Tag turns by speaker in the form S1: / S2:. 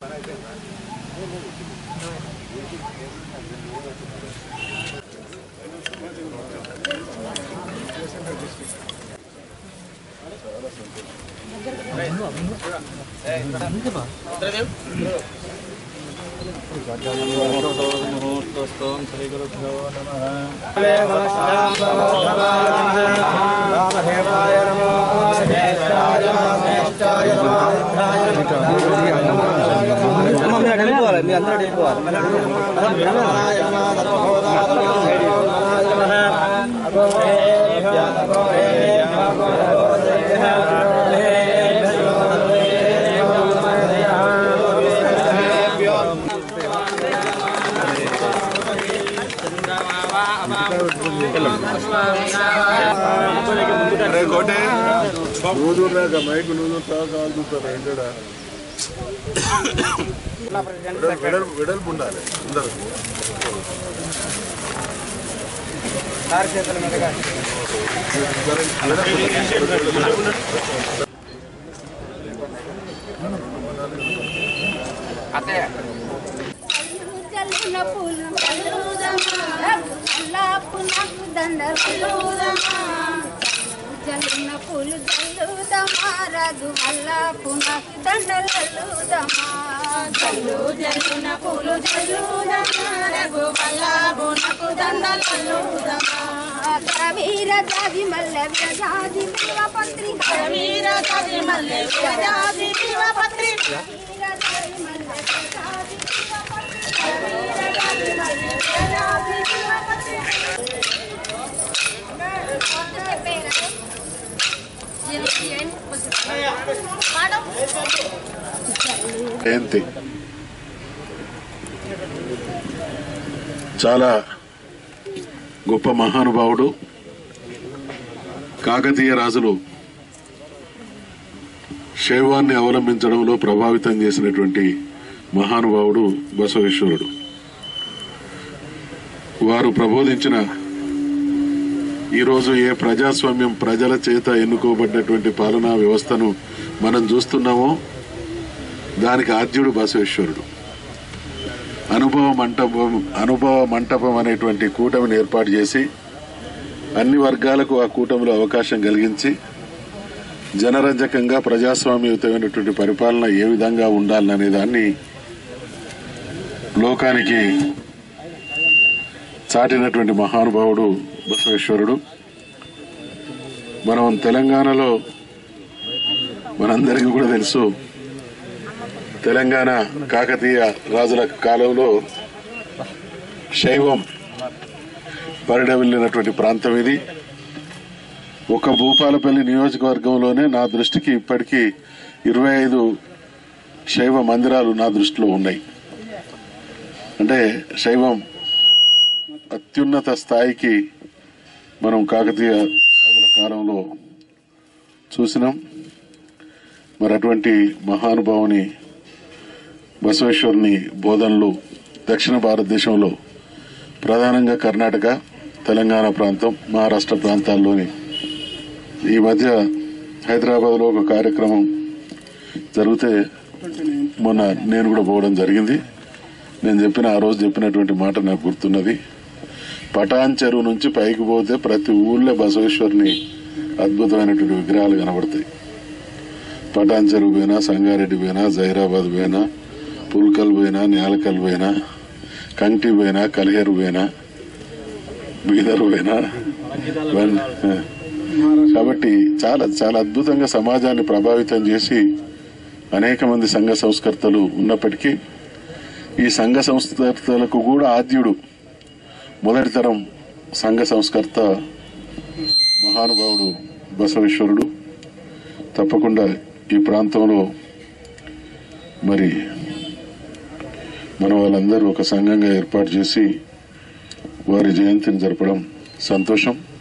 S1: అరే కోటే నువ్వు చూడరాక మైక్ నువ్వు చూస్తావా కావాలి చూస్తారా ఏంటడా వెడల్పు వెడల్పు ఉండాలి అందరూ
S2: చల్లిన పూలు చల్లుదమా చల్లాపు నాకు దండలుదమా చల్లిన పూలు చల్లుదమా రఘు మల్లాపు నాకు దండలుదమా చల్లు జల్లిన పూలు చల్లుదమా రఘు మల్లాపు నాకు దండలుదమా కరవీర జాజి మల్లె జాజి పత్రి కరవీర జాజి మల్లె జాజి పత్రి కరవీర జాజి మల్లె జాజి
S1: జయంతి చాలా గొప్ప మహానుభావుడు కాకతీయ రాజులు శైవాన్ని అవలంబించడంలో ప్రభావితం చేసినటువంటి మహానుభావుడు బసవేశ్వరుడు వారు ప్రబోధించిన ఈరోజు ఏ ప్రజాస్వామ్యం ప్రజల చేత ఎన్నుకోబడ్డటువంటి పాలనా వ్యవస్థను మనం చూస్తున్నామో దానికి ఆద్యుడు బసవేశ్వరుడు అనుభవ మంటపం అనుభవ మంటపం అనేటువంటి కూటమిని ఏర్పాటు చేసి అన్ని వర్గాలకు ఆ కూటమిలో అవకాశం కలిగించి జనరంజకంగా ప్రజాస్వామ్యయుతమైనటువంటి పరిపాలన ఏ విధంగా ఉండాలనే దాన్ని లోకానికి చాటినటువంటి మహానుభావుడు బసవేశ్వరుడు మనం తెలంగాణలో మనందరికీ కూడా తెలుసు తెలంగాణ కాకతీయ రాజుల కాలంలో శైవం పరిడవిల్లినటువంటి ప్రాంతం ఇది ఒక భూపాలపల్లి నియోజకవర్గంలోనే నా దృష్టికి ఇప్పటికీ ఇరవై ఐదు శైవ మందిరాలు నా దృష్టిలో ఉన్నాయి అంటే శైవం అత్యున్నత స్థాయికి మనం కాకతీయ రాజుల కాలంలో చూసినాం మరి అటువంటి మహానుభావుని బసవేశ్వరుని బోధనలు దక్షిణ భారతదేశంలో ప్రధానంగా కర్ణాటక తెలంగాణ ప్రాంతం మహారాష్ట్ర ప్రాంతాల్లోని ఈ మధ్య హైదరాబాద్లో ఒక కార్యక్రమం జరిగితే మొన్న నేను కూడా పోవడం జరిగింది నేను చెప్పిన ఆ రోజు చెప్పినటువంటి మాట నాకు గుర్తున్నది పటాన్ చెరువు నుంచి పైకి పోతే ప్రతి ఊళ్ళో బసవేశ్వరుని అద్భుతమైనటువంటి విగ్రహాలు కనబడతాయి పటాన్ చెరువు పోయినా సంగారెడ్డి పోయినా జైరాబాద్ పోయినా పుల్కల్ పోయినా నేలకల్ పోయినా కంటి పోయినా కలిహేరు పోయినా బీదర్ పోయినా వన్- కాబట్టి చాలా చాలా అద్భుతంగా సమాజాన్ని ప్రభావితం చేసి అనేక మంది సంఘ సంస్కర్తలు ఉన్నప్పటికీ ఈ సంఘ సంస్కర్తలకు కూడా ఆద్యుడు మొదటి తరం సంఘ సంస్కర్త మహానుభావుడు బసవేశ్వరుడు తప్పకుండా ఈ ప్రాంతంలో మరి మన వాళ్ళందరూ ఒక సంఘంగా ఏర్పాటు చేసి వారి జయంతిని జరపడం సంతోషం